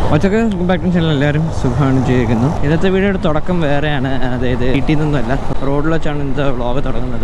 ഒച്ചക്ക് back channel എല്ലാവരും സുഖമാണ് ചെയ്യുന്നു ഇന്നത്തെ വീഡിയോയുടെ തുടക്കം വേറെയാണ് അതായത് വീട്ടിൽ നിന്നല്ല റോഡിൽ വെച്ചാണ് ഇന്നത്തെ വ്ളോഗ് തുടങ്ങുന്നത്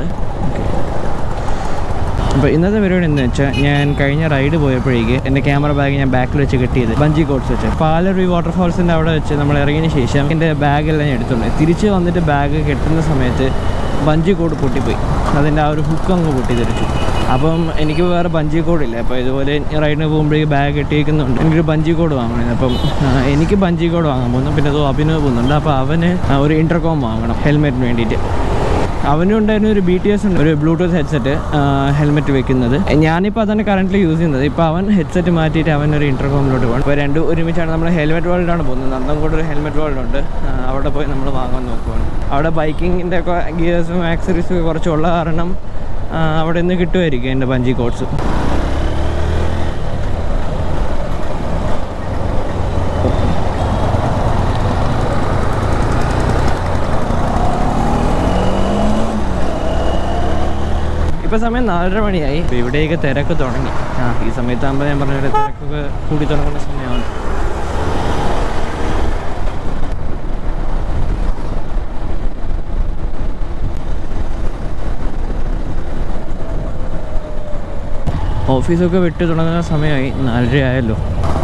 അപ്പോൾ ഇന്നത്തെ പരിപാടി എന്താ വെച്ചാൽ ഞാൻ കഴിഞ്ഞ റൈഡ് പോയപ്പോഴേക്ക് എൻ്റെ ക്യാമറ ബാഗ് ഞാൻ ബാക്കിൽ വെച്ച് കെട്ടിയത് ബഞ്ചി കോട്സ് വെച്ച് പാലരുവി വാട്ടർഫാൾസിൻ്റെ അവിടെ വെച്ച് നമ്മൾ ഇറങ്ങിയതിന് ശേഷം എൻ്റെ ബാഗെല്ലാം ഞാൻ എടുത്തുണ്ട് തിരിച്ച് വന്നിട്ട് ബാഗ് കെട്ടുന്ന സമയത്ത് ബഞ്ചി കോഡ് പൊട്ടിപ്പോയി അതിൻ്റെ ആ ഒരു ഹുക്ക് അങ്ങ് പൊട്ടിത്തെറിച്ചു അപ്പം എനിക്ക് വേറെ ബഞ്ചി കോഡില്ല അപ്പോൾ ഇതുപോലെ റൈഡിന് പോകുമ്പോഴേക്ക് ബാഗ് കെട്ടിയിരിക്കുന്നുണ്ട് എനിക്കൊരു ബഞ്ചി കോഡ് വാങ്ങണം അപ്പം ആ, എനിക്ക് ബഞ്ചി കോഡ് വാങ്ങാൻ പോകുന്നു പിന്നെ അത് അഭിനവ് പോകുന്നുണ്ട് അപ്പോൾ അവന് ആ, ഒരു ഇൻ്റർകോം വാങ്ങണം ഹെൽമെറ്റിന് വേണ്ടിയിട്ട് അവനും ഉണ്ടായിരുന്ന ഒരു ബി ടി എസ് ഉണ്ട് ഒരു ബ്ലൂടൂത്ത് ഹെഡ്സെറ്റ് ഹെൽമെറ്റ് വെക്കുന്നത് ഞാനിപ്പോൾ അതാണ് കറണ്ട്ലി യൂസ് ചെയ്യുന്നത് ഇപ്പോൾ അവൻ ഹെഡ്സെറ്റ് മാറ്റിയിട്ട് അവൻ ഒരു ഇൻ്റർകോമിലോട്ട് പോകും ഇപ്പോൾ രണ്ടും ഒരുമിച്ചാണ് നമ്മൾ ഹെൽമെറ്റ് വേൾഡാണ് പോകുന്നത് നന്ദൻകോട് ഒരു ഹെൽമെറ്റ് വേൾഡ് ഉണ്ട് ആ, അവിടെ പോയി നമ്മൾ വാങ്ങാൻ നോക്കുവാണ് അവിടെ ബൈക്കിങ്ങിൻ്റെ ഒക്കെ ഗിയേഴ്സും ആക്സറീസും കുറച്ചുള്ള കാരണം ആ, അവിടെ നിന്ന് കിട്ടുമായിരിക്കും എൻ്റെ ബഞ്ചി കോട്സ് ഇപ്പൊ സമയം നാലര മണിയായി ഇപ്പൊ ഇവിടെയൊക്കെ തിരക്ക് തുടങ്ങി ആ ഈ സമയത്താകുമ്പോൾ ഞാൻ പറഞ്ഞ പോലെ തിരക്കൊക്കെ കൂടി തുടങ്ങുന്ന സമയമാണ് ഓഫീസൊക്കെ വിട്ട് തുടങ്ങുന്ന സമയമായി നാലര ആയല്ലോ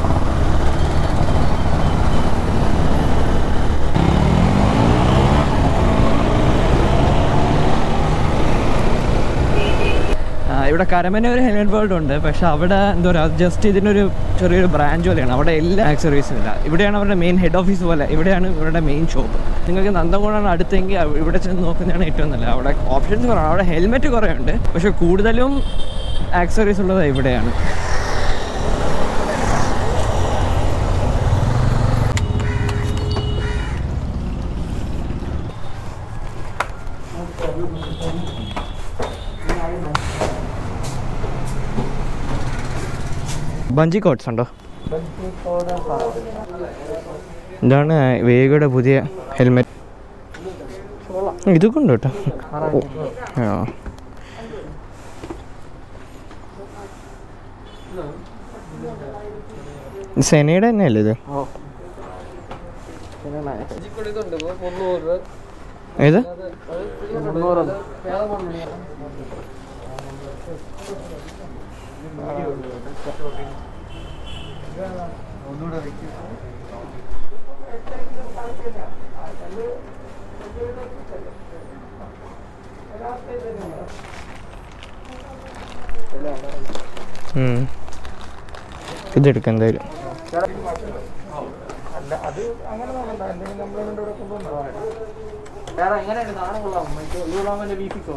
ആ, ഇവിടെ കരമന ഒരു ഹെൽമെറ്റ് വേൾഡ് ഉണ്ട് പക്ഷെ അവിടെ എന്താ പറയുക ജസ്റ്റ് ഇതിനൊരു ചെറിയൊരു ബ്രാഞ്ച് പോലെയാണ് അവിടെ എല്ലാ ആക്സറീസും ഇല്ല ഇവിടെയാണ് അവരുടെ മെയിൻ ഹെഡ് ഓഫീസ് പോലെ ഇവിടെയാണ് ഇവരുടെ മെയിൻ ഷോപ്പ് നിങ്ങൾക്ക് നന്ദൻകോടാണ് അടുത്തെങ്കിൽ അവ- ഇവിടെ ചെന്ന് നോക്കുന്നതാണ് ഏറ്റവും നല്ലത് അവിടെ ഓപ്ഷൻസ് കുറവാണ് അവിടെ ഹെൽമെറ്റ് കുറേ ഉണ്ട് പക്ഷെ കൂടുതലും ആക്സറീസ് ഉള്ളത് ഇവിടെയാണ് ബഞ്ചി കോട്ട്സ് ഉണ്ടോ ഇതാണ് വേഗയുടെ പുതിയ ഹെൽമെറ്റ് ഇതൊക്കെ ഉണ്ട് കേട്ടോ ആ സെനയുടെ തന്നെയല്ലേ ഇത് ഏത് ഉം. ഇതെടുക്കാം എന്തായാലും വേറെ എങ്ങനെയുണ്ട് സാധനം കൊള്ളാം മറ്റേ യൂളാമിന്റെ വി സിക്സ്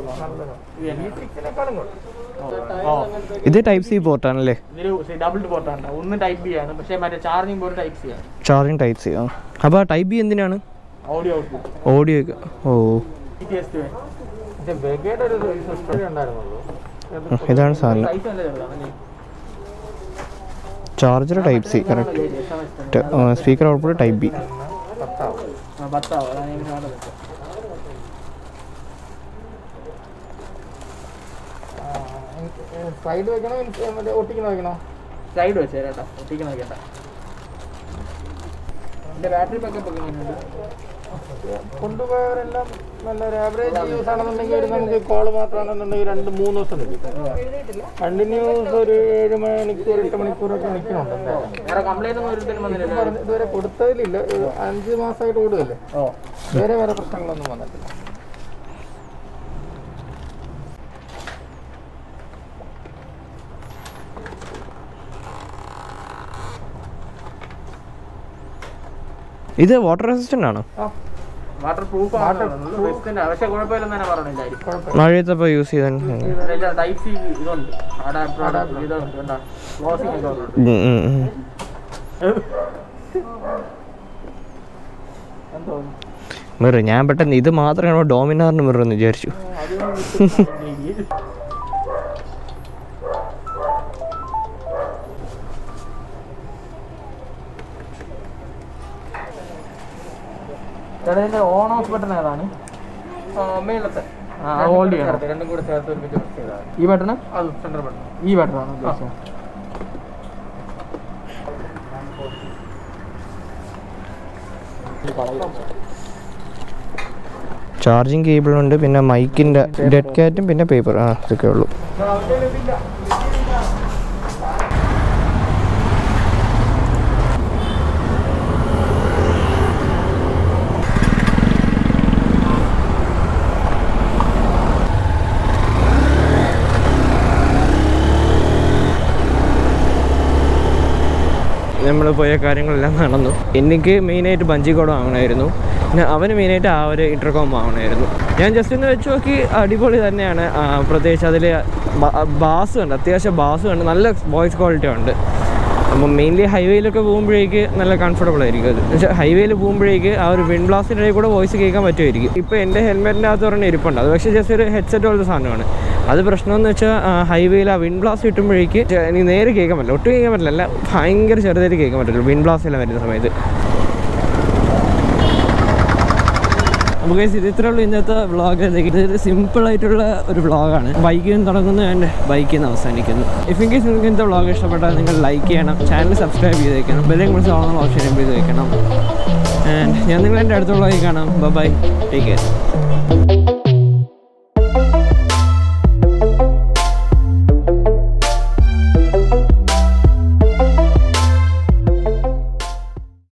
ഇത് ടൈപ്പ് സി പോർട്ടാണല്ലേ ഇതില് ഡബിൾ പോർട്ടാണ് ഒന്ന് ടൈപ്പ് ബി ആണ് പക്ഷേ മറ്റേ ചാർജിങ് പോർട്ട് ടൈപ്പ് സി ആണ് ചാർജിങ് ടൈപ്പ് സി ആ അപ്പോൾ ടൈപ്പ് ബി എന്തിനാണ് ഓഡിയോ ഔട്ട്പുട്ട് ഓഡിയോ ഓ മറ്റേ വെഗയുടെ ഒരു സിസ്റ്റം ഉണ്ടായിരുന്നുള്ളൂ ഉം, ഇതാണ് സാധനം സൈസ് നല്ല ചെറുതാണ് charger type C correct speaker output type B പത്താവും അതാണ് എനിക്ക് വേണ്ടത് സൈഡ് വെക്കണോ മറ്റേ ഒട്ടിക്കണ വെക്കണോ സൈഡ് വെച്ചേ കേട്ടോ ഒട്ടിക്ക് നോക്കണ്ട എന്റെ ബാറ്ററി ബാക്കപ്പ് ഒക്കെ എങ്ങനെയുണ്ട് കൊണ്ടുപോയവരെല്ലാം നല്ല ഒരു ആവറേജ് യൂസ് ആണെന്നുണ്ടെങ്കിൽ ഒരു നമുക്ക് കോൾ മാത്രമാണെന്നുണ്ടെങ്കിൽ രണ്ട് മൂന്ന് ദിവസം നിൽക്കും കണ്ടിന്യൂസ് ഒരു ഏഴ് മണിക്കൂർ എട്ട് മണിക്കൂറൊക്കെ നിൽക്കുന്നുണ്ട് എന്തായാലും. വേറെ കംപ്ലൈന്റ് ഒന്നും ഒരുത്തരും വന്നില്ല പറഞ്ഞ് ഇതുവരെ കൊടുത്തതിലില്ല ഒരു അഞ്ച് മാസമായിട്ട് കൂടുതലല്ലേ ഓ വേറെ വേറെ പ്രശ്നങ്ങളൊന്നും വന്നിട്ടില്ല ഇത് വാട്ടർ റെസിസ്റ്റൻ്റ് ആണോ വാട്ടർ പ്രൂഫ് ആണ് പക്ഷെ കുഴപ്പമില്ലെന്ന് തന്നെ പറഞ്ഞില്ലായിരിക്കും മഴയത്തപ്പോൾ യൂസ് ചെയ്ത ടൈപ്പ് സി ഇതുണ്ട് അഡാപ്റ്റർ ഇതുണ്ട് എന്താ ക്ലോസിംഗ് ഒക്കെ ഉണ്ട് എന്തോ മിറർ ഞാൻ പെട്ടെന്ന് ഇത് മാത്രമാണ് ഡോമിനാറിന് മിറർ എന്ന് വിചാരിച്ചു ഇതിന്റെ ഓൺ ഓഫ് ബട്ടൺ ഏതാണ് മേളത്തെ ആ ഹോൾഡ് ചെയ്യണം ചേർത്ത് രണ്ടും കൂടെ ചേർത്ത് ഒരുമിച്ച് പ്രസ് ചെയ്താൽ മതി. ഈ ബട്ടൺ അത് സെൻറ്റർ ബട്ടൺ ഈ ബട്ടൺ ആണ് ഉദ്ദേശിച്ചത് ചാർജിങ് കേബിളുണ്ട് പിന്നെ മൈക്കിൻ്റെ ഡെഡ് കാറ്റും പിന്നെ പേപ്പർ ആ ഇതൊക്കെ ഉള്ളൂ നമ്മൾ പോയ കാര്യങ്ങളെല്ലാം നടന്നു എനിക്ക് മെയിനായിട്ട് ബഞ്ചി കോഡ് വാങ്ങണമായിരുന്നു പിന്നെ അവന് മെയിനായിട്ട് ആ ഒരു ഇൻ്റർകോം വാങ്ങണമായിരുന്നു ഞാൻ ജസ്റ്റ് ഒന്ന് വെച്ച് നോക്കി അടിപൊളി തന്നെയാണ് ആ, പ്രത്യേകിച്ച് അതിൽ ബാസ് ഉണ്ട് അത്യാവശ്യം ബാസ് ഉണ്ട് നല്ല വോയിസ് ക്വാളിറ്റി ഉണ്ട് അപ്പം മെയിൻലി ഹൈവേയിലൊക്കെ പോകുമ്പോഴേക്ക് നല്ല കംഫർട്ടബിൾ ആയിരിക്കും അത് എന്നുവെച്ചാൽ ഹൈവേയിൽ പോകുമ്പോഴേക്ക് ആ ഒരു വിൻഡ് ബ്ലാസ്റ്റിൻ്റെ ഇടയിൽ കൂടെ വോയിസ് കേൾക്കാൻ പറ്റുമായിരിക്കും ഇപ്പോൾ എൻ്റെ ഹെൽമെറ്റിൻ്റെ അകത്ത് പറഞ്ഞ ഇരിപ്പുണ്ട് അത് പക്ഷേ ജസ്റ്റ് ഒരു ഹെഡ്സെറ്റ് പോലത്തെ സാധനമാണ് അത് പ്രശ്നമെന്ന് വെച്ചാൽ ഹൈവേയിൽ ആ വിൻഡ് ബ്ലാസ്റ്റ് കിട്ടുമ്പോഴേക്ക് എനിക്ക് നേരെ കേൾക്കാൻ പറ്റില്ല ഒട്ടും കേൾക്കാൻ പറ്റില്ല അല്ല ഭയങ്കര ചെറുതായിട്ട് കേൾക്കാൻ പറ്റുള്ളൂ വിൻഡ് ബ്ലാസ്റ്റ് എല്ലാം വരുന്ന സമയത്ത് നമുക്ക് ഇത് ഇത്രേ ഉള്ളൂ ഇന്നത്തെ വ്ളോഗ് ഇതൊരു സിമ്പിൾ ആയിട്ടുള്ള ഒരു വ്ളോഗാണ് ബൈക്കിൽ നിന്ന് തുടങ്ങുന്നു ആൻഡ് ബൈക്കിൽ നിന്ന് അവസാനിക്കുന്നു ഇഫ് ഇൻ കേസ് നിങ്ങൾക്ക് ഇന്നത്തെ വ്ളോഗ് ഇഷ്ടപ്പെട്ടാൽ നിങ്ങൾ ലൈക്ക് ചെയ്യണം ചാനൽ സബ്സ്ക്രൈബ് ചെയ്ത് വെക്കണം ബെല്ലിംഗ് കുറിച്ച് ഓണം ഓപ്ഷൻ ചെയ്ത് വെക്കണം ആൻഡ് ഞാൻ നിങ്ങൾ എൻ്റെ അടുത്തുള്ളതായി കാണാം ബൈ ടേക്ക് കെയർ